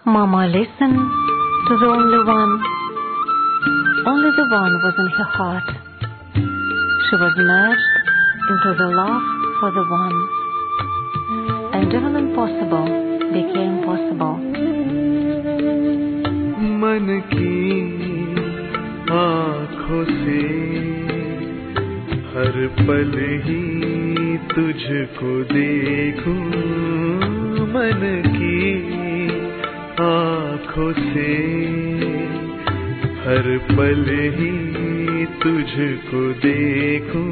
Mama listened to the only one. Only the one was in her heart. She was merged into the love for the one. And even impossible became possible. मन की आँखों से हर पल ही तुझको देखूं मन की आँखों से हर पल ही तुझको देखूं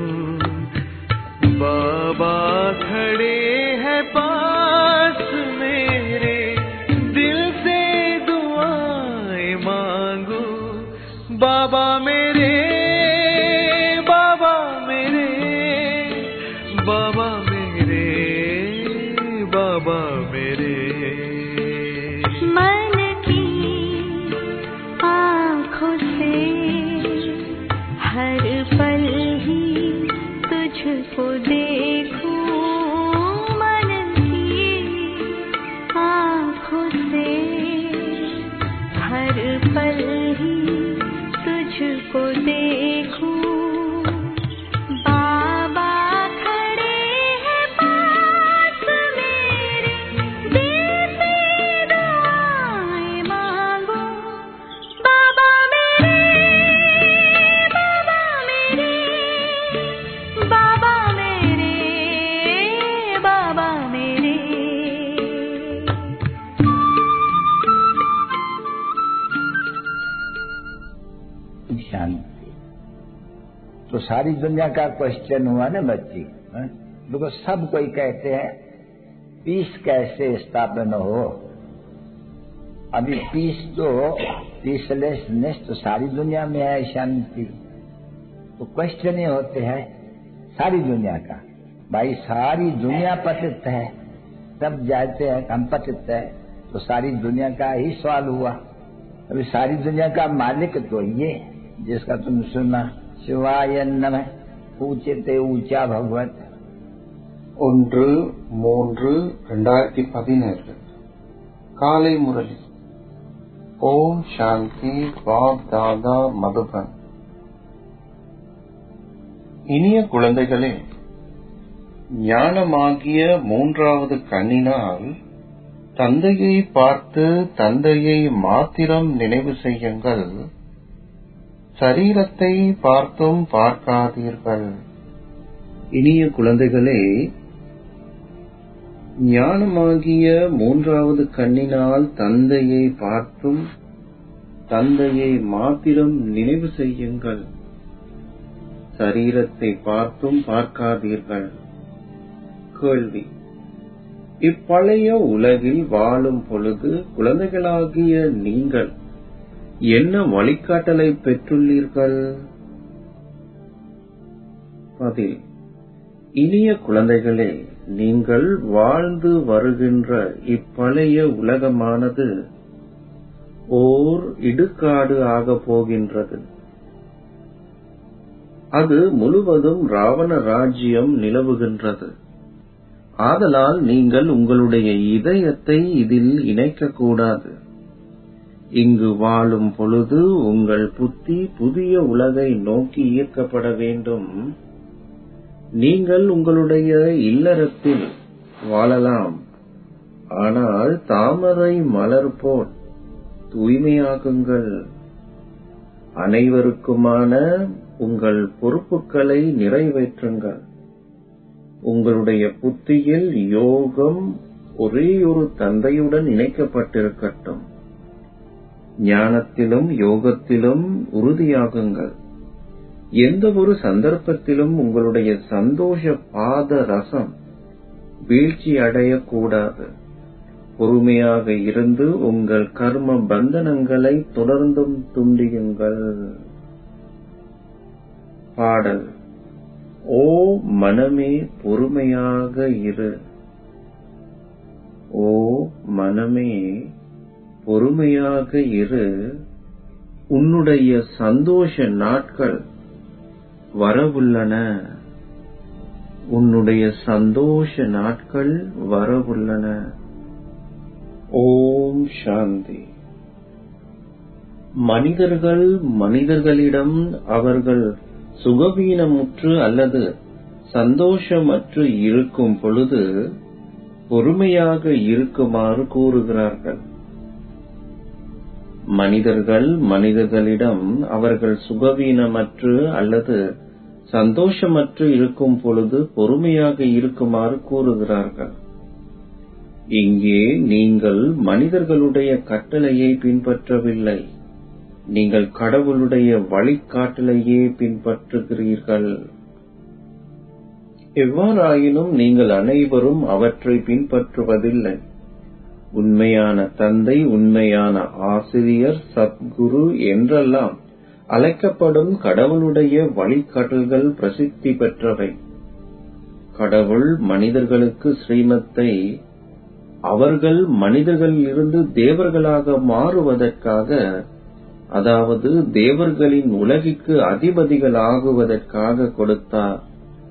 बाबा खड़े हैं पास मेरे दिल से दुआएं मांगू बाबा मेरे बाबा मेरे बाबा मेरे बाबा मेरे मन की आँखों से हर पल ही तुझको देखूं मन की आँखों से हर पल ही तुझको देखूं बाबा खड़े हैं पास मेरे दिल से दुआएं मांगो बाबा मेरे बाबा मेरे बाबा मेरे बाबा मेरे शांति तो सारी दुनिया का क्वेश्चन हुआ ना बच्ची हाँ? देखो सब कोई कहते हैं पीस कैसे स्थापन हो अभी पीस तो पीसलेसनेस तो सारी दुनिया में है शांति तो क्वेश्चन ये होते हैं सारी दुनिया का भाई सारी दुनिया पतित है सब जाते हैं हम पतित है तो सारी दुनिया का ही सवाल हुआ अभी सारी दुनिया का मालिक तो ये जिसका तुम सुना शिवाय नमः ऊंचे ऊंचा भगवत ஒன்று மூன்று ரெண்டாயிரத்தி பதினேழு காலை முரளி ஓம் சாந்தி பாப் தாதா மதுபன் இனிய குழந்தைகளே ஞானமாகிய மூன்றாவது கண்ணினால் தந்தையை பார்த்து தந்தையை மாத்திரம் நினைவு செய்யுங்கள் சரீரத்தை பார்த்தும் பார்க்காதீர்கள் இனிய குழந்தைகளே ஞானமாகிய மூன்றாவது கண்ணினால் தந்தையை பார்த்தும் தந்தையை மாத்திரம் நினைவு செய்யுங்கள் சரீரத்தை பார்த்தும் பார்க்காதீர்கள் கேள்வி இப்பழைய உலகில் வாழும் பொழுது குழந்தைகளாகிய நீங்கள் என்ன வழிகாட்டலை பெற்றுள்ளீர்கள் பதில் இனிய குழந்தைகளே நீங்கள் வாழ்ந்து வருகின்ற இப்பழைய உலகமானது ஓர் இடுகாடு ஆகப் போகின்றது அது முழுவதும் ராவண ராஜ்யம் நிலவுகின்றது ஆதலால் நீங்கள் உங்களுடைய இதயத்தை இதில் இணைக்கக்கூடாது இங்கு வாழும் பொழுது உங்கள் புத்தி புதிய உலகை நோக்கி ஈர்க்கப்பட வேண்டும் நீங்கள் உங்களுடைய இல்லறத்தில் வாழலாம் ஆனால் தாமரை மலர் போல் தூய்மையாகுங்கள் அனைவருக்குமான உங்கள் பொறுப்புகளை நிறைவேற்றுங்கள் உங்களுடைய புத்தியில் யோகம் ஒரேயொரு தந்தையுடன் இணைக்கப்பட்டிருக்கட்டும் ஞானத்திலும் யோகத்திலும் உறுதியாகுங்கள் எந்த ஒரு சந்தர்ப்பத்திலும் உங்களுடைய சந்தோஷ பாத ரசம் வீழ்ச்சி அடையக்கூடாது பொறுமையாக இருந்து உங்கள் கர்ம பந்தனங்களை தொடர்ந்தும் துண்டியுங்கள் பாடல் ஓ மனமே பொறுமையாக இரு ஓ மனமே பொறுமையாக இரு உன்னுடைய சந்தோஷ நாட்கள் வரவுள்ளன உன்னுடைய சந்தோஷ நாட்கள் வரவுள்ளன ஓம் சாந்தி மனிதர்கள் மனிதர்களிடம் அவர்கள் சுகவீனமுற்று அல்லது சந்தோஷமற்று இருக்கும் பொழுது பொறுமையாக இருக்குமாறு கூறுகிறார்கள் மனிதர்கள் மனிதர்களிடம் அவர்கள் சுகவீனமற்று அல்லது சந்தோஷமற்று இருக்கும் பொழுது பொறுமையாக இருக்குமாறு கூறுகிறார்கள் இங்கே நீங்கள் மனிதர்களுடைய கட்டளையை பின்பற்றவில்லை நீங்கள் கடவுளுடைய வழிகாட்டலையே பின்பற்றுகிறீர்கள் எவ்வாறாயினும் நீங்கள் அனைவரும் அவற்றை பின்பற்றுவதில்லை உண்மையான தந்தை உண்மையான ஆசிரியர் சத்குரு என்றெல்லாம் அழைக்கப்படும் கடவுளுடைய வழிகாட்டல்கள் பிரசித்தி பெற்றவை கடவுள் மனிதர்களுக்கு ஸ்ரீமத்தை அவர்கள் மனிதர்களிலிருந்து தேவர்களாக மாறுவதற்காக அதாவது தேவர்களின் உலகிற்கு அதிபதிகள் ஆகுவதற்காக கொடுத்தார்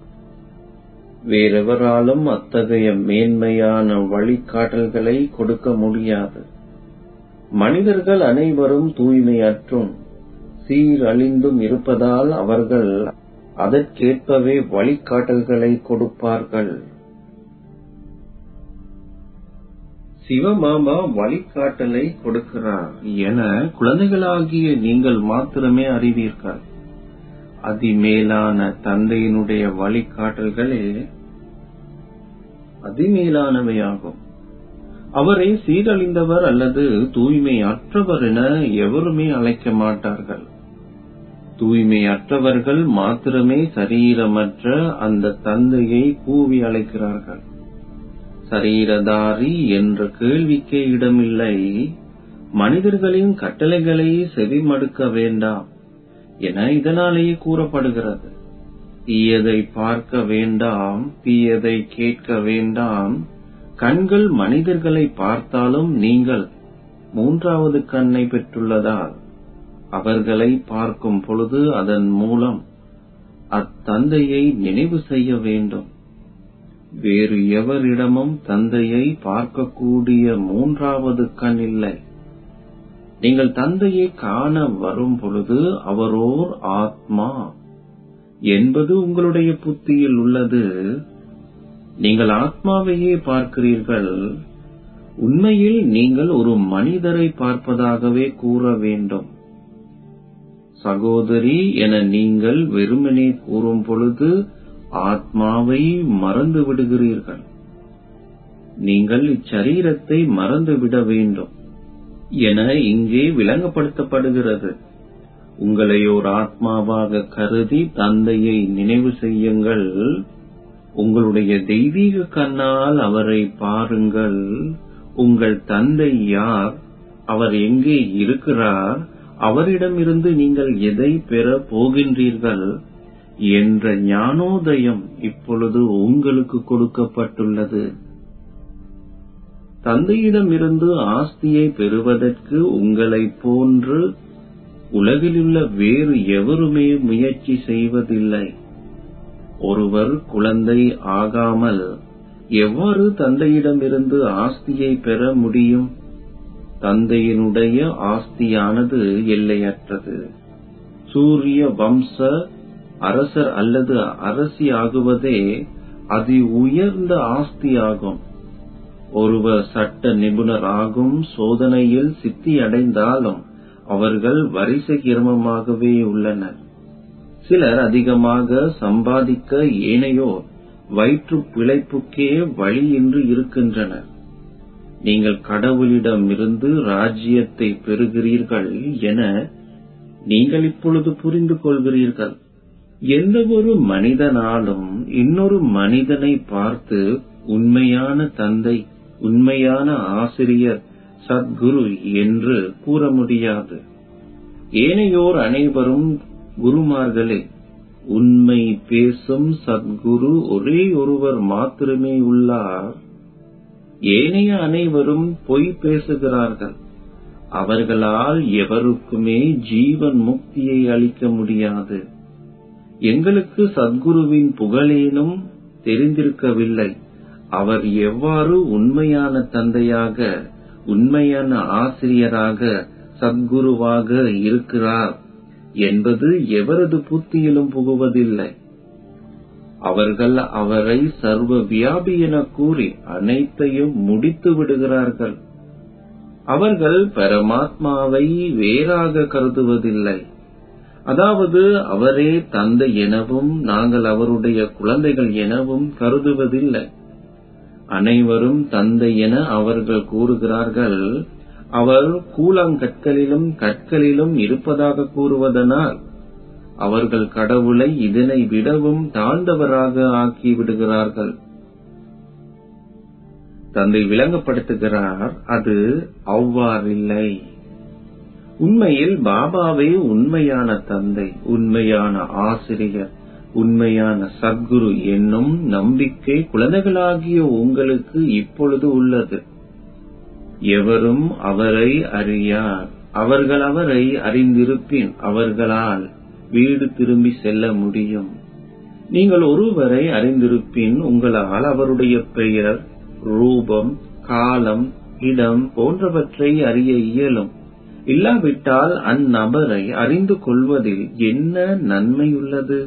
வேறெவராலும் அத்தகைய மேன்மையான வழிகாட்டல்களை கொடுக்க முடியாது மனிதர்கள் அனைவரும் தூய்மையற்றும் சீரழிந்தும் இருப்பதால் அவர்கள் அதற்கேற்பவே வழிகாட்டல்களை கொடுப்பார்கள் சிவபாபா வழிகாட்டலை கொடுக்கிறார் என குழந்தைகளாகிய நீங்கள் மாத்திரமே அறிவீர்கள் அதிமேலான தந்தையினுடைய வழிகாட்டல்களே அதிமேலானவையாகும் அவரை சீரழிந்தவர் அல்லது தூய்மை அற்றவர் என எவருமே அழைக்க மாட்டார்கள் தூய்மை அற்றவர்கள் மாத்திரமே சரீரமற்ற அந்த தந்தையை கூவி அழைக்கிறார்கள் சரீரதாரி என்ற கேள்விக்கே இடமில்லை மனிதர்களின் கட்டளைகளை செவிமடுக்க வேண்டாம் என இதனாலேயே கூறப்படுகிறது தீயதை பார்க்க வேண்டாம் தீயதை கேட்க வேண்டாம் கண்கள் மனிதர்களை பார்த்தாலும் நீங்கள் மூன்றாவது கண்ணை பெற்றுள்ளதால் அவர்களை பார்க்கும் பொழுது அதன் மூலம் அத்தந்தையை நினைவு செய்ய வேண்டும் வேறு எவரிடமும் தந்தையை பார்க்கக்கூடிய மூன்றாவது கண் இல்லை நீங்கள் தந்தையை காண வரும் பொழுது அவரோர் ஆத்மா என்பது உங்களுடைய புத்தியில் உள்ளது நீங்கள் ஆத்மாவையே பார்க்கிறீர்கள் உண்மையில் நீங்கள் ஒரு மனிதரை பார்ப்பதாகவே கூற வேண்டும் சகோதரி என நீங்கள் வெறுமனே கூறும் பொழுது ஆத்மாவை மறந்து விடுகிறீர்கள் நீங்கள் இச்சரீரத்தை மறந்துவிட வேண்டும் என இங்கே விளங்கப்படுத்தப்படுகிறது உங்களை ஒரு ஆத்மாவாக கருதி தந்தையை நினைவு செய்யுங்கள் உங்களுடைய தெய்வீக கண்ணால் அவரை பாருங்கள் உங்கள் தந்தை யார் அவர் எங்கே இருக்கிறார் அவரிடமிருந்து நீங்கள் எதை பெற போகின்றீர்கள் என்ற ஞானோதயம் இப்பொழுது உங்களுக்கு கொடுக்கப்பட்டுள்ளது தந்தையிடமிருந்து ஆஸ்தியை பெறுவதற்கு உங்களைப் போன்று உலகிலுள்ள வேறு எவருமே முயற்சி செய்வதில்லை ஒருவர் குழந்தை ஆகாமல் எவ்வாறு தந்தையிடமிருந்து ஆஸ்தியை பெற முடியும் தந்தையினுடைய ஆஸ்தியானது எல்லையற்றது சூரிய வம்ச அரசர் அல்லது அரசி ஆகுவதே அதி உயர்ந்த ஆஸ்தியாகும் ஒருவர் சட்ட நிபுணர் ஆகும் சோதனையில் சித்தி அடைந்தாலும் அவர்கள் வரிசை கிரமமாகவே உள்ளனர் சிலர் அதிகமாக சம்பாதிக்க ஏனையோர் வயிற்று பிழைப்புக்கே வழியின்றி இருக்கின்றனர் நீங்கள் கடவுளிடமிருந்து ராஜ்யத்தை பெறுகிறீர்கள் என நீங்கள் இப்பொழுது புரிந்து கொள்கிறீர்கள் எந்த ஒரு மனிதனாலும் இன்னொரு மனிதனை பார்த்து உண்மையான தந்தை உண்மையான ஆசிரியர் சத்குரு என்று கூற முடியாது ஏனையோர் அனைவரும் குருமார்களே உண்மை பேசும் சத்குரு ஒரே ஒருவர் மாத்திரமே உள்ளார் ஏனைய அனைவரும் பொய் பேசுகிறார்கள் அவர்களால் எவருக்குமே ஜீவன் முக்தியை அளிக்க முடியாது எங்களுக்கு சத்குருவின் புகழேனும் தெரிந்திருக்கவில்லை அவர் எவ்வாறு உண்மையான தந்தையாக உண்மையான ஆசிரியராக சத்குருவாக இருக்கிறார் என்பது எவரது புத்தியிலும் புகுவதில்லை அவர்கள் அவரை சர்வ வியாபி என கூறி அனைத்தையும் முடித்து விடுகிறார்கள் அவர்கள் பரமாத்மாவை வேறாக கருதுவதில்லை அதாவது அவரே தந்தை எனவும் நாங்கள் அவருடைய குழந்தைகள் எனவும் கருதுவதில்லை அனைவரும் தந்தை என அவர்கள் கூறுகிறார்கள் அவர் கூழாங்கற்களிலும் கற்களிலும் இருப்பதாக கூறுவதனால் அவர்கள் கடவுளை இதனை விடவும் தாழ்ந்தவராக ஆக்கி விடுகிறார்கள் தந்தை விளங்கப்படுத்துகிறார் அது அவ்வாறில்லை உண்மையில் பாபாவே உண்மையான தந்தை உண்மையான ஆசிரியர் உண்மையான சத்குரு என்னும் நம்பிக்கை குழந்தைகளாகிய உங்களுக்கு இப்பொழுது உள்ளது எவரும் அவரை அறியார் அவர்கள் அவரை அறிந்திருப்பின் அவர்களால் வீடு திரும்பி செல்ல முடியும் நீங்கள் ஒருவரை அறிந்திருப்பின் உங்களால் அவருடைய பெயர் ரூபம் காலம் இடம் போன்றவற்றை அறிய இயலும் இல்லாவிட்டால் அந்நபரை அறிந்து கொள்வதில் என்ன நன்மையுள்ளது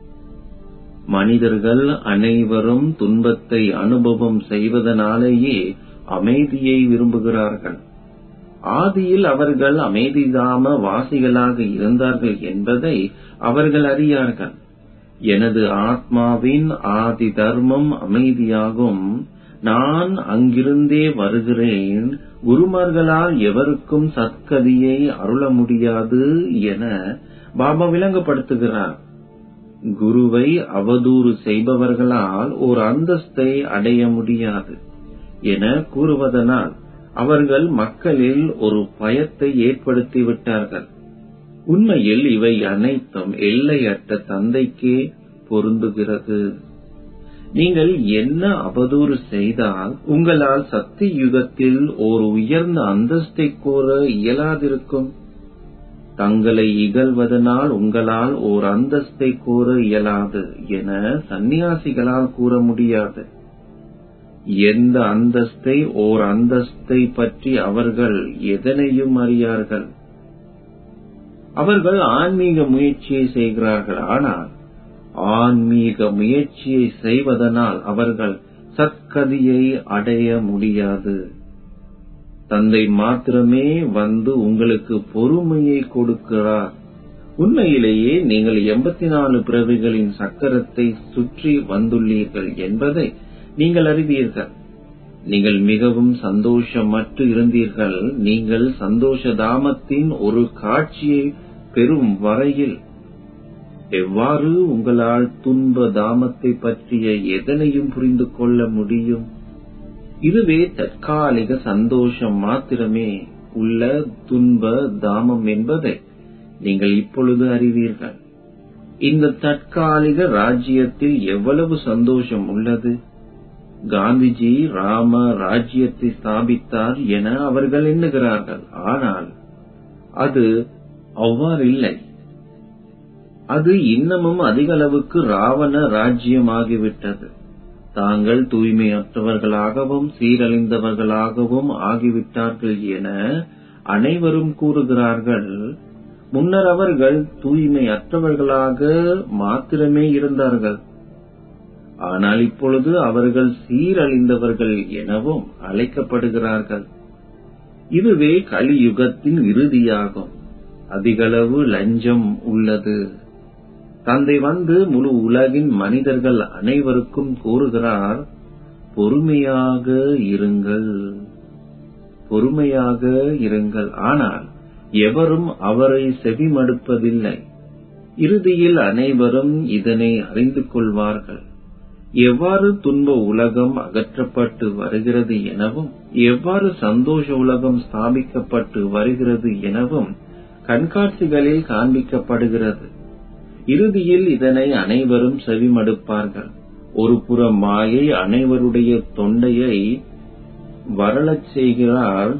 மனிதர்கள் அனைவரும் துன்பத்தை அனுபவம் செய்வதனாலேயே அமைதியை விரும்புகிறார்கள் ஆதியில் அவர்கள் அமைதிதாம வாசிகளாக இருந்தார்கள் என்பதை அவர்கள் அறியார்கள் எனது ஆத்மாவின் ஆதி தர்மம் அமைதியாகும் நான் அங்கிருந்தே வருகிறேன் குருமார்களால் எவருக்கும் சத்கதியை அருள முடியாது என பாபா விளங்கப்படுத்துகிறார் குருவை அவதூறு செய்பவர்களால் ஒரு அந்தஸ்தை அடைய முடியாது என கூறுவதனால் அவர்கள் மக்களில் ஒரு பயத்தை ஏற்படுத்திவிட்டார்கள் உண்மையில் இவை அனைத்தும் எல்லையற்ற தந்தைக்கே பொருந்துகிறது நீங்கள் என்ன அவதூறு செய்தால் உங்களால் சக்தி யுகத்தில் ஒரு உயர்ந்த அந்தஸ்தை கூற இயலாதிருக்கும் தங்களை இகழ்வதனால் உங்களால் ஓர் அந்தஸ்தை கூற இயலாது என சந்நியாசிகளால் கூற முடியாது எந்த அந்தஸ்தை ஓர் அந்தஸ்தை பற்றி அவர்கள் எதனையும் அறியார்கள் அவர்கள் ஆன்மீக முயற்சியை செய்கிறார்கள் ஆனால் ஆன்மீக முயற்சியை செய்வதனால் அவர்கள் சத்கதியை அடைய முடியாது தந்தை மாத்திரமே வந்து உங்களுக்கு பொறுமையை கொடுக்கிறார் உண்மையிலேயே நீங்கள் எண்பத்தி நாலு பிறவிகளின் சக்கரத்தை சுற்றி வந்துள்ளீர்கள் என்பதை நீங்கள் அறிவீர்கள் நீங்கள் மிகவும் சந்தோஷமற்று இருந்தீர்கள் நீங்கள் சந்தோஷ தாமத்தின் ஒரு காட்சியை பெறும் வரையில் எவ்வாறு உங்களால் துன்ப தாமத்தை பற்றிய எதனையும் புரிந்து கொள்ள முடியும் இதுவே தற்காலிக சந்தோஷம் மாத்திரமே உள்ள துன்ப தாமம் என்பதை நீங்கள் இப்பொழுது அறிவீர்கள் இந்த தற்காலிக ராஜ்யத்தில் எவ்வளவு சந்தோஷம் உள்ளது காந்திஜி ராம ராஜ்யத்தை ஸ்தாபித்தார் என அவர்கள் எண்ணுகிறார்கள் ஆனால் அது அவ்வாறில்லை அது இன்னமும் அதிக அளவுக்கு ராவண ராஜ்யமாகிவிட்டது தாங்கள் தூய்மையற்றவர்களாகவும் சீரழிந்தவர்களாகவும் ஆகிவிட்டார்கள் என அனைவரும் கூறுகிறார்கள் முன்னர் அவர்கள் தூய்மையற்றவர்களாக மாத்திரமே இருந்தார்கள் ஆனால் இப்பொழுது அவர்கள் சீரழிந்தவர்கள் எனவும் அழைக்கப்படுகிறார்கள் இதுவே கலியுகத்தின் இறுதியாகும் அதிகளவு லஞ்சம் உள்ளது தந்தை வந்து முழு உலகின் மனிதர்கள் அனைவருக்கும் கூறுகிறார் பொறுமையாக இருங்கள் பொறுமையாக இருங்கள் ஆனால் எவரும் அவரை செவிமடுப்பதில்லை இறுதியில் அனைவரும் இதனை அறிந்து கொள்வார்கள் எவ்வாறு துன்ப உலகம் அகற்றப்பட்டு வருகிறது எனவும் எவ்வாறு சந்தோஷ உலகம் ஸ்தாபிக்கப்பட்டு வருகிறது எனவும் கண்காட்சிகளில் காண்பிக்கப்படுகிறது இறுதியில் இதனை அனைவரும் செவிமடுப்பார்கள் ஒரு புறம் மாயை அனைவருடைய தொண்டையை வரலச் செய்கிறார்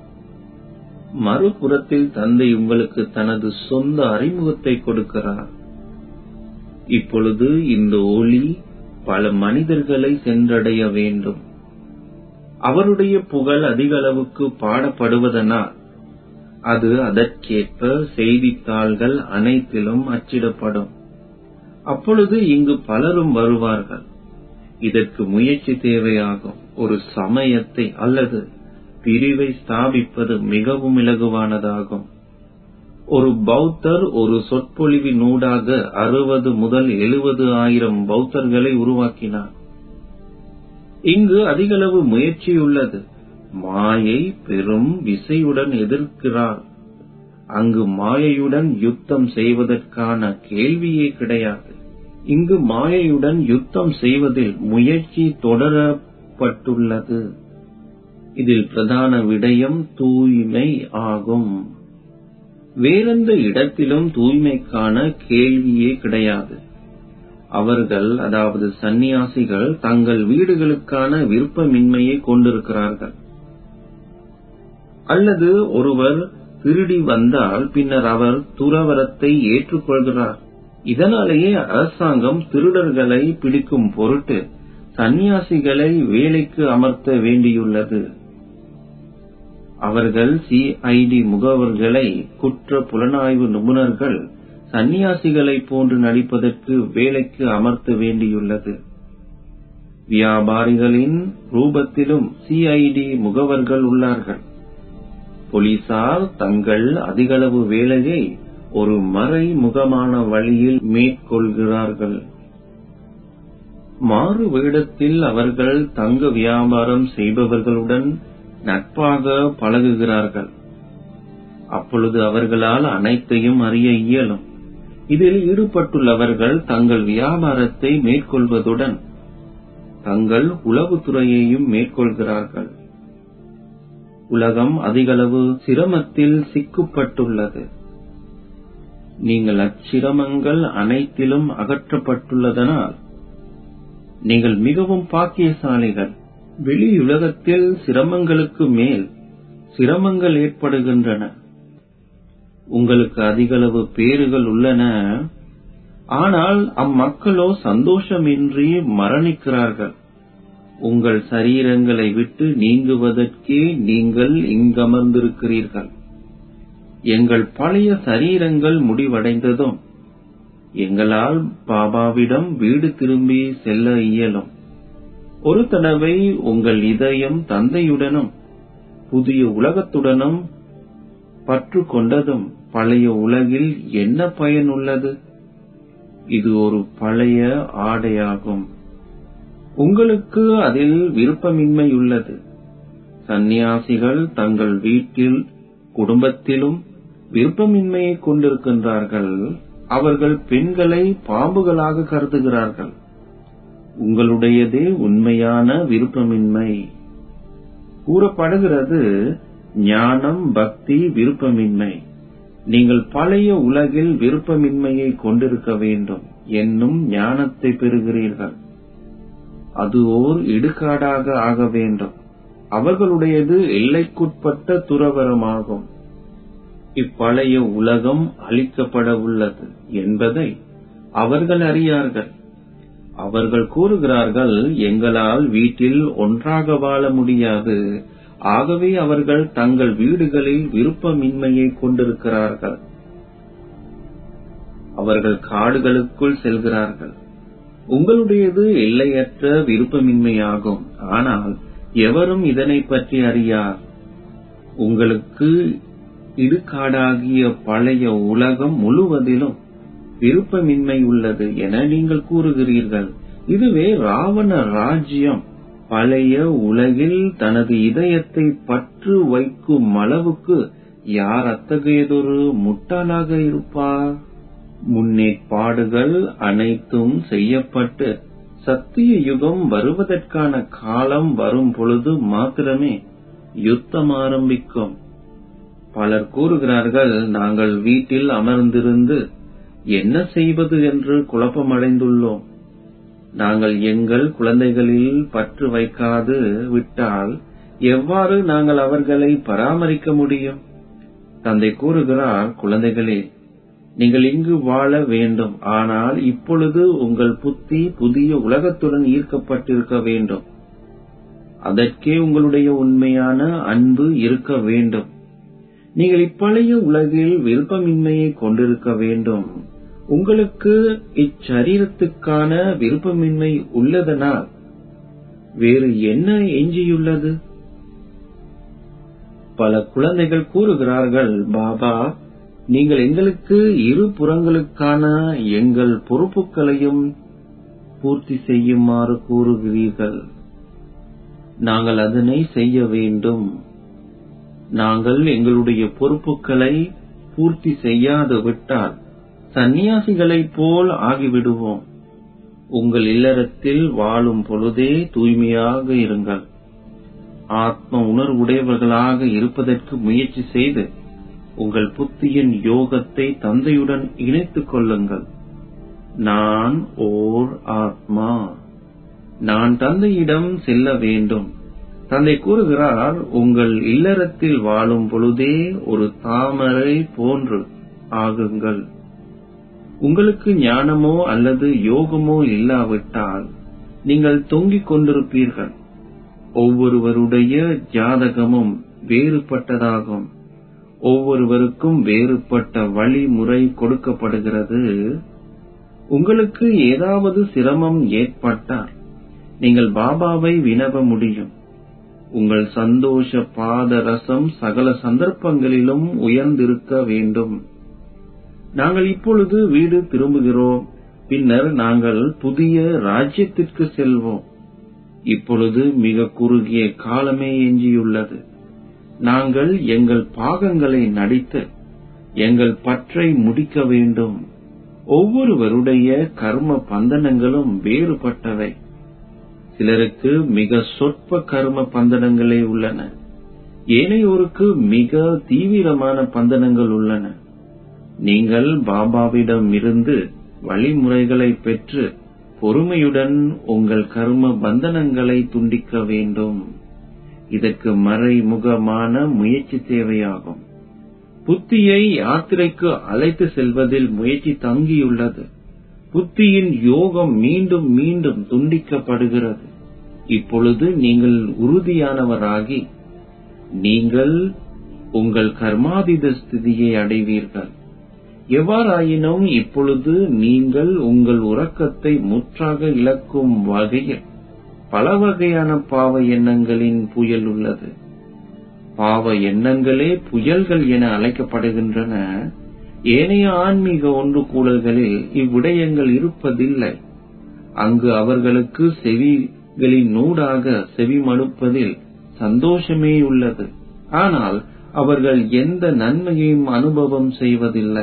மறுபுறத்தில் தந்தை உங்களுக்கு தனது சொந்த அறிமுகத்தை கொடுக்கிறார் இப்பொழுது இந்த ஒளி பல மனிதர்களை சென்றடைய வேண்டும் அவருடைய புகழ் அதிக அளவுக்கு பாடப்படுவதனால் அது அதற்கேற்ப செய்தித்தாள்கள் அனைத்திலும் அச்சிடப்படும் அப்பொழுது இங்கு பலரும் வருவார்கள் இதற்கு முயற்சி தேவையாகும் ஒரு சமயத்தை அல்லது பிரிவை ஸ்தாபிப்பது மிகவும் இலகுவானதாகும் ஒரு பௌத்தர் ஒரு சொற்பொழிவினூடாக அறுபது முதல் எழுபது ஆயிரம் பௌத்தர்களை உருவாக்கினார் இங்கு அதிகளவு முயற்சியுள்ளது மாயை பெரும் விசையுடன் எதிர்க்கிறார் அங்கு மாயையுடன் யுத்தம் செய்வதற்கான கேள்வியே கிடையாது இங்கு மாயையுடன் யுத்தம் செய்வதில் முயற்சி தொடரப்பட்டுள்ளது இதில் பிரதான விடயம் தூய்மை ஆகும் வேறெந்த இடத்திலும் தூய்மைக்கான கேள்வியே கிடையாது அவர்கள் அதாவது சந்நியாசிகள் தங்கள் வீடுகளுக்கான விருப்பமின்மையை கொண்டிருக்கிறார்கள் அல்லது ஒருவர் திருடி வந்தால் பின்னர் அவர் துறவரத்தை ஏற்றுக்கொள்கிறார் இதனாலேயே அரசாங்கம் திருடர்களை பிடிக்கும் பொருட்டு சந்நியாசிகளை வேலைக்கு அமர்த்த வேண்டியுள்ளது அவர்கள் சிஐடி முகவர்களை குற்ற புலனாய்வு நிபுணர்கள் சந்நியாசிகளை போன்று நடிப்பதற்கு வேலைக்கு அமர்த்த வேண்டியுள்ளது வியாபாரிகளின் ரூபத்திலும் சிஐடி முகவர்கள் உள்ளார்கள் போலீசார் தங்கள் அதிகளவு வேலையை ஒரு மறைமுகமான வழியில் மேற்கொள்கிறார்கள் மாறு வேடத்தில் அவர்கள் தங்க வியாபாரம் செய்பவர்களுடன் நட்பாக பழகுகிறார்கள் அப்பொழுது அவர்களால் அனைத்தையும் அறிய இயலும் இதில் ஈடுபட்டுள்ளவர்கள் தங்கள் வியாபாரத்தை மேற்கொள்வதுடன் தங்கள் உளவுத்துறையையும் மேற்கொள்கிறார்கள் உலகம் அதிகளவு சிரமத்தில் சிக்கப்பட்டுள்ளது நீங்கள் அச்சிரமங்கள் அனைத்திலும் அகற்றப்பட்டுள்ளதனால் நீங்கள் மிகவும் பாக்கியசாலிகள் வெளியுலகத்தில் சிரமங்களுக்கு மேல் சிரமங்கள் ஏற்படுகின்றன உங்களுக்கு அதிகளவு பேறுகள் உள்ளன ஆனால் அம்மக்களோ சந்தோஷமின்றி மரணிக்கிறார்கள் உங்கள் சரீரங்களை விட்டு நீங்குவதற்கே நீங்கள் இங்கமர்ந்திருக்கிறீர்கள் எங்கள் பழைய சரீரங்கள் முடிவடைந்ததும் எங்களால் பாபாவிடம் வீடு திரும்பி செல்ல இயலும் ஒரு தடவை உங்கள் இதயம் தந்தையுடனும் புதிய உலகத்துடனும் பற்று கொண்டதும் பழைய உலகில் என்ன பயன் உள்ளது இது ஒரு பழைய ஆடையாகும் உங்களுக்கு அதில் விருப்பமின்மை உள்ளது சந்நியாசிகள் தங்கள் வீட்டில் குடும்பத்திலும் விருப்பமின்மையை கொண்டிருக்கின்றார்கள் அவர்கள் பெண்களை பாம்புகளாக கருதுகிறார்கள் உங்களுடையதே உண்மையான விருப்பமின்மை கூறப்படுகிறது ஞானம் பக்தி விருப்பமின்மை நீங்கள் பழைய உலகில் விருப்பமின்மையை கொண்டிருக்க வேண்டும் என்னும் ஞானத்தை பெறுகிறீர்கள் அது ஓர் இடுகாடாக ஆக வேண்டும் அவர்களுடையது எல்லைக்குட்பட்ட துறவரமாகும் இப்பழைய உலகம் அழிக்கப்பட உள்ளது என்பதை அவர்கள் அறியார்கள் அவர்கள் கூறுகிறார்கள் எங்களால் வீட்டில் ஒன்றாக வாழ முடியாது ஆகவே அவர்கள் தங்கள் வீடுகளில் விருப்பமின்மையை கொண்டிருக்கிறார்கள் அவர்கள் காடுகளுக்குள் செல்கிறார்கள் உங்களுடையது எல்லையற்ற விருப்பமின்மையாகும் ஆனால் எவரும் இதனை பற்றி அறியார் உங்களுக்கு இடுகாடாகிய பழைய உலகம் முழுவதிலும் விருப்பமின்மை உள்ளது என நீங்கள் கூறுகிறீர்கள் இதுவே ராவண ராஜ்யம் பழைய உலகில் தனது இதயத்தை பற்று வைக்கும் அளவுக்கு யார் அத்தகையதொரு முட்டாளாக இருப்பார் முன்னேற்பாடுகள் அனைத்தும் செய்யப்பட்டு சத்திய யுகம் வருவதற்கான காலம் வரும் பொழுது மாத்திரமே யுத்தம் ஆரம்பிக்கும் பலர் கூறுகிறார்கள் நாங்கள் வீட்டில் அமர்ந்திருந்து என்ன செய்வது என்று குழப்பமடைந்துள்ளோம் நாங்கள் எங்கள் குழந்தைகளில் பற்று வைக்காது விட்டால் எவ்வாறு நாங்கள் அவர்களை பராமரிக்க முடியும் தந்தை கூறுகிறார் குழந்தைகளே நீங்கள் இங்கு வாழ வேண்டும் ஆனால் இப்பொழுது உங்கள் புத்தி புதிய உலகத்துடன் ஈர்க்கப்பட்டிருக்க வேண்டும் அதற்கே உங்களுடைய உண்மையான அன்பு இருக்க வேண்டும் நீங்கள் இப்பழைய உலகில் விருப்பமின்மையை கொண்டிருக்க வேண்டும் உங்களுக்கு இச்சரீரத்துக்கான விருப்பமின்மை உள்ளதனால் வேறு என்ன எஞ்சியுள்ளது பல குழந்தைகள் கூறுகிறார்கள் பாபா நீங்கள் எங்களுக்கு இரு புறங்களுக்கான எங்கள் பொறுப்புகளையும் பூர்த்தி செய்யுமாறு கூறுகிறீர்கள் நாங்கள் அதனை செய்ய வேண்டும் நாங்கள் எங்களுடைய பொறுப்புகளை பூர்த்தி செய்யாது விட்டால் சந்நியாசிகளைப் போல் ஆகிவிடுவோம் உங்கள் இல்லறத்தில் வாழும் பொழுதே தூய்மையாக இருங்கள் ஆத்ம உணர்வுடையவர்களாக இருப்பதற்கு முயற்சி செய்து உங்கள் புத்தியின் யோகத்தை தந்தையுடன் இணைத்துக் கொள்ளுங்கள் நான் ஓர் ஆத்மா நான் தந்தையிடம் செல்ல வேண்டும் தந்தை கூறுகிறார் உங்கள் இல்லறத்தில் வாழும் பொழுதே ஒரு தாமரை போன்று ஆகுங்கள் உங்களுக்கு ஞானமோ அல்லது யோகமோ இல்லாவிட்டால் நீங்கள் தொங்கிக் கொண்டிருப்பீர்கள் ஒவ்வொருவருடைய ஜாதகமும் வேறுபட்டதாகும் ஒவ்வொருவருக்கும் வேறுபட்ட வழிமுறை கொடுக்கப்படுகிறது உங்களுக்கு ஏதாவது சிரமம் ஏற்பட்டால் நீங்கள் பாபாவை வினவ முடியும் உங்கள் சந்தோஷ பாத ரசம் சகல சந்தர்ப்பங்களிலும் உயர்ந்திருக்க வேண்டும் நாங்கள் இப்பொழுது வீடு திரும்புகிறோம் பின்னர் நாங்கள் புதிய ராஜ்யத்திற்கு செல்வோம் இப்பொழுது மிக குறுகிய காலமே எஞ்சியுள்ளது நாங்கள் எங்கள் பாகங்களை நடித்து எங்கள் பற்றை முடிக்க வேண்டும் ஒவ்வொருவருடைய கர்ம பந்தனங்களும் வேறுபட்டவை சிலருக்கு மிக சொற்ப கர்ம பந்தனங்களே உள்ளன ஏனையோருக்கு மிக தீவிரமான பந்தனங்கள் உள்ளன நீங்கள் பாபாவிடம் இருந்து வழிமுறைகளை பெற்று பொறுமையுடன் உங்கள் கர்ம பந்தனங்களை துண்டிக்க வேண்டும் இதற்கு மறைமுகமான முயற்சி தேவையாகும் புத்தியை யாத்திரைக்கு அழைத்து செல்வதில் முயற்சி தங்கியுள்ளது புத்தியின் யோகம் மீண்டும் மீண்டும் துண்டிக்கப்படுகிறது இப்பொழுது நீங்கள் உறுதியானவராகி நீங்கள் உங்கள் கர்மாதீத ஸ்திதியை அடைவீர்கள் எவ்வாறாயினும் இப்பொழுது நீங்கள் உங்கள் உறக்கத்தை முற்றாக இழக்கும் வகையில் பல வகையான பாவ எண்ணங்களின் புயல் உள்ளது பாவ எண்ணங்களே புயல்கள் என அழைக்கப்படுகின்றன ஏனைய ஆன்மீக ஒன்று கூடல்களில் இவ்விடயங்கள் இருப்பதில்லை அங்கு அவர்களுக்கு செவிகளின் நூடாக செவிமடுப்பதில் சந்தோஷமே உள்ளது ஆனால் அவர்கள் எந்த நன்மையையும் அனுபவம் செய்வதில்லை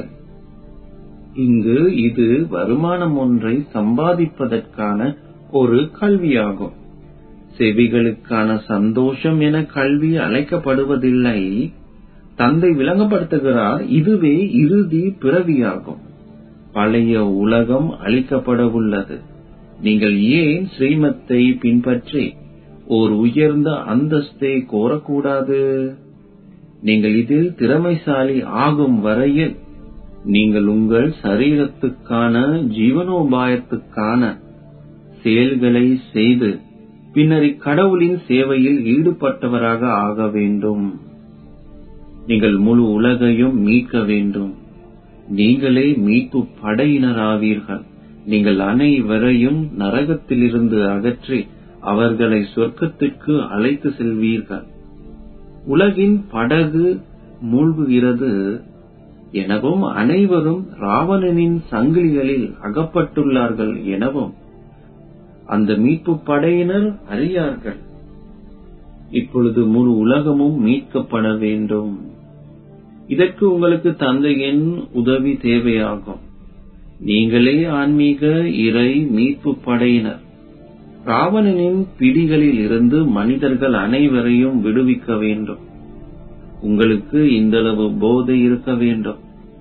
இங்கு இது வருமானம் ஒன்றை சம்பாதிப்பதற்கான ஒரு கல்வியாகும் செவிகளுக்கான சந்தோஷம் என கல்வி அழைக்கப்படுவதில்லை தந்தை விளங்கப்படுத்துகிறார் இதுவே இறுதி பிறவியாகும் பழைய உலகம் அளிக்கப்படவுள்ளது நீங்கள் ஏன் ஸ்ரீமத்தை பின்பற்றி ஓர் உயர்ந்த அந்தஸ்தை கோரக்கூடாது நீங்கள் இதில் திறமைசாலி ஆகும் வரையில் நீங்கள் உங்கள் சரீரத்துக்கான ஜீவனோபாயத்துக்கான செயல்களை செய்து பின்னர் இக்கடவுளின் சேவையில் ஈடுபட்டவராக ஆக வேண்டும் நீங்கள் முழு உலகையும் மீட்க வேண்டும் நீங்களே மீட்பு படையினராவீர்கள் நீங்கள் அனைவரையும் நரகத்திலிருந்து அகற்றி அவர்களை சொர்க்கத்திற்கு அழைத்து செல்வீர்கள் உலகின் படகு மூழ்குகிறது எனவும் அனைவரும் ராவணனின் சங்கிலிகளில் அகப்பட்டுள்ளார்கள் எனவும் அந்த மீட்பு படையினர் அறியார்கள் இப்பொழுது முழு உலகமும் மீட்கப்பட வேண்டும் இதற்கு உங்களுக்கு தந்தையின் உதவி தேவையாகும் நீங்களே ஆன்மீக இறை மீட்பு படையினர் ராவணனின் பிடிகளில் இருந்து மனிதர்கள் அனைவரையும் விடுவிக்க வேண்டும் உங்களுக்கு இந்தளவு போதை இருக்க வேண்டும்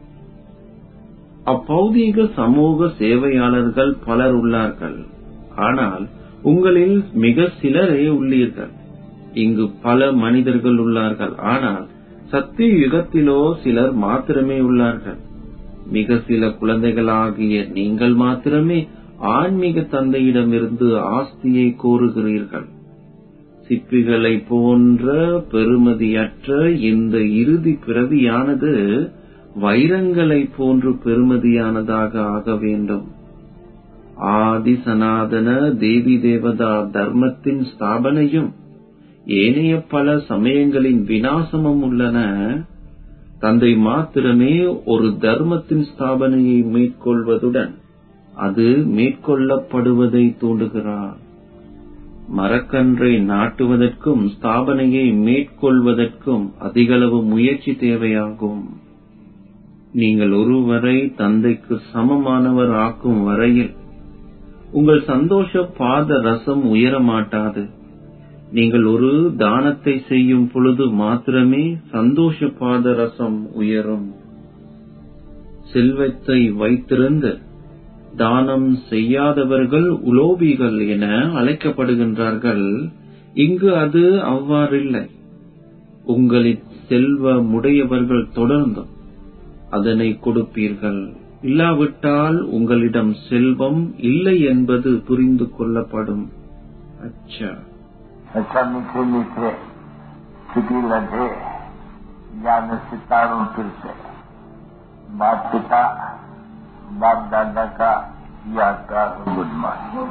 அப்பௌதீக சமூக சேவையாளர்கள் பலர் உள்ளார்கள் ஆனால் உங்களில் மிக சிலரே உள்ளீர்கள் இங்கு பல மனிதர்கள் உள்ளார்கள் ஆனால் சத்திய யுகத்திலோ சிலர் மாத்திரமே உள்ளார்கள் மிக சில குழந்தைகளாகிய நீங்கள் மாத்திரமே ஆன்மீக தந்தையிடமிருந்து ஆஸ்தியை கோருகிறீர்கள் சிப்பிகளை போன்ற பெறுமதியற்ற இந்த இறுதி பிறவியானது வைரங்களை போன்று பெறுமதியானதாக ஆக வேண்டும் ஆதி சனாதன தேவி தேவதா தர்மத்தின் ஸ்தாபனையும் ஏனைய பல சமயங்களின் விநாசமும் உள்ளன தந்தை மாத்திரமே ஒரு தர்மத்தின் ஸ்தாபனையை மேற்கொள்வதுடன் அது மேற்கொள்ளப்படுவதை தூண்டுகிறார் மரக்கன்றை நாட்டுவதற்கும் ஸ்தாபனையை மேற்கொள்வதற்கும் அதிகளவு முயற்சி தேவையாகும் நீங்கள் ஒருவரை தந்தைக்கு சமமானவர் ஆக்கும் வரையில் உங்கள் சந்தோஷ பாத ரசம் உயர மாட்டாது நீங்கள் ஒரு தானத்தை செய்யும் பொழுது மாத்திரமே சந்தோஷ பாத ரசம் உயரும் செல்வத்தை வைத்திருந்து தானம் செய்யாதவர்கள் உலோபிகள் என அழைக்கப்படுகின்றார்கள் இங்கு அது அவ்வாறில்லை உங்களின் செல்வமுடையவர்கள் தொடர்ந்தும் அதனை கொடுப்பீர்கள் இல்லாவிட்டால் உங்களிடம் செல்வம் இல்லை என்பது புரிந்து கொள்ளப்படும் அச்சா अच्छा मीठे मीठे सिटी लगे ज्ञान सितारों फिर से बाप पिता बाप दादा का यादगार गुड मॉर्निंग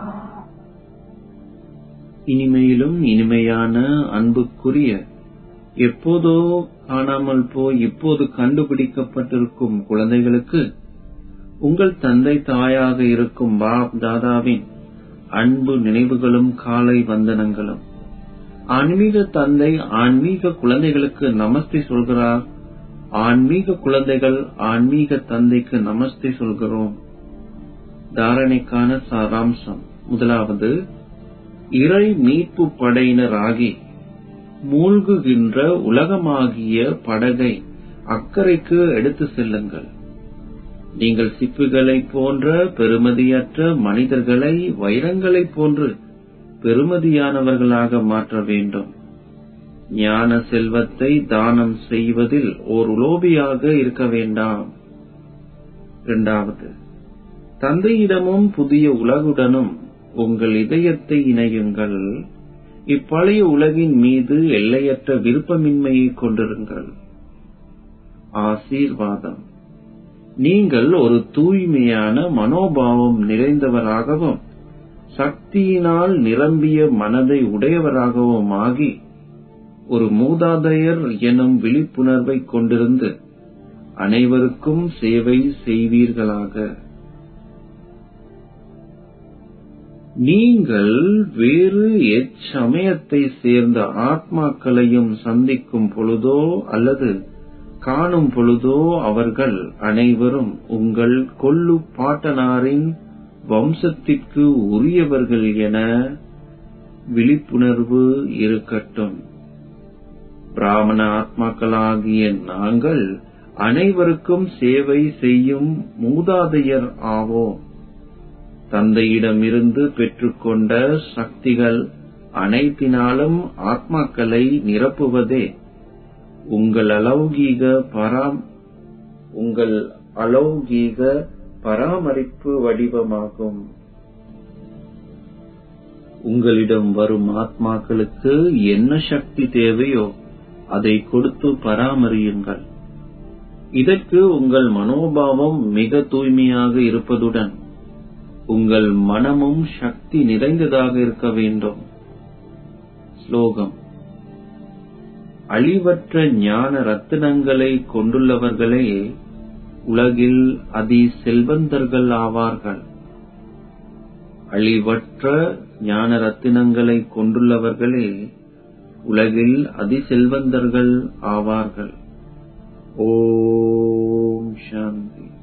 இனிமையிலும் இனிமையான அன்புக்குரிய எப்போதோ காணாமல் போய் இப்போது கண்டுபிடிக்கப்பட்டிருக்கும் குழந்தைகளுக்கு உங்கள் தந்தை தாயாக இருக்கும் பாப் தாதாவின் அன்பு நினைவுகளும் காலை வந்தனங்களும் ஆன்மீக தந்தை ஆன்மீக குழந்தைகளுக்கு நமஸ்தே சொல்கிறார் ஆன்மீக குழந்தைகள் ஆன்மீக தந்தைக்கு நமஸ்தே சொல்கிறோம் தாரணைக்கான சாராம்சம் முதலாவது இறை மீட்பு படையினராகி மூழ்குகின்ற உலகமாகிய படகை அக்கறைக்கு எடுத்து செல்லுங்கள் நீங்கள் சிப்புகளைப் போன்ற பெறுமதியற்ற மனிதர்களை வைரங்களைப் போன்று பெறுமதியானவர்களாக மாற்ற வேண்டும் ஞான செல்வத்தை தானம் செய்வதில் ஓர் உலோபியாக இருக்க வேண்டாம் இரண்டாவது தந்தையிடமும் புதிய உலகுடனும் உங்கள் இதயத்தை இணையுங்கள் இப்பழைய உலகின் மீது எல்லையற்ற விருப்பமின்மையை கொண்டிருங்கள் ஆசீர்வாதம் நீங்கள் ஒரு தூய்மையான மனோபாவம் நிறைந்தவராகவும் சக்தியினால் நிரம்பிய மனதை உடையவராகவும் ஆகி ஒரு மூதாதையர் எனும் விழிப்புணர்வை கொண்டிருந்து அனைவருக்கும் சேவை செய்வீர்களாக நீங்கள் வேறு எச்சமயத்தை சேர்ந்த ஆத்மாக்களையும் சந்திக்கும் பொழுதோ அல்லது காணும் பொழுதோ அவர்கள் அனைவரும் உங்கள் கொள்ளு பாட்டனாரின் வம்சத்திற்கு உரியவர்கள் என விழிப்புணர்வு இருக்கட்டும் பிராமண ஆத்மாக்களாகிய நாங்கள் அனைவருக்கும் சேவை செய்யும் மூதாதையர் ஆவோம் தந்தையிடமிருந்து பெற்றுக்கொண்ட சக்திகள் அனைத்தினாலும் ஆத்மாக்களை நிரப்புவதே உங்கள் அலௌகீக பராம் உங்கள் அலௌகீக பராமரிப்பு வடிவமாகும் உங்களிடம் வரும் ஆத்மாக்களுக்கு என்ன சக்தி தேவையோ அதை கொடுத்து பராமரியுங்கள் இதற்கு உங்கள் மனோபாவம் மிக தூய்மையாக இருப்பதுடன் உங்கள் மனமும் சக்தி நிறைந்ததாக இருக்க வேண்டும் ஸ்லோகம் அழிவற்ற ஞான ரத்தினங்களை கொண்டுள்ளவர்களே உலகில் அதி செல்வந்தர்கள் ஆவார்கள் அழிவற்ற ஞான ரத்தினங்களை கொண்டுள்ளவர்களே உலகில் அதி செல்வந்தர்கள் ஆவார்கள் ஓம் சாந்தி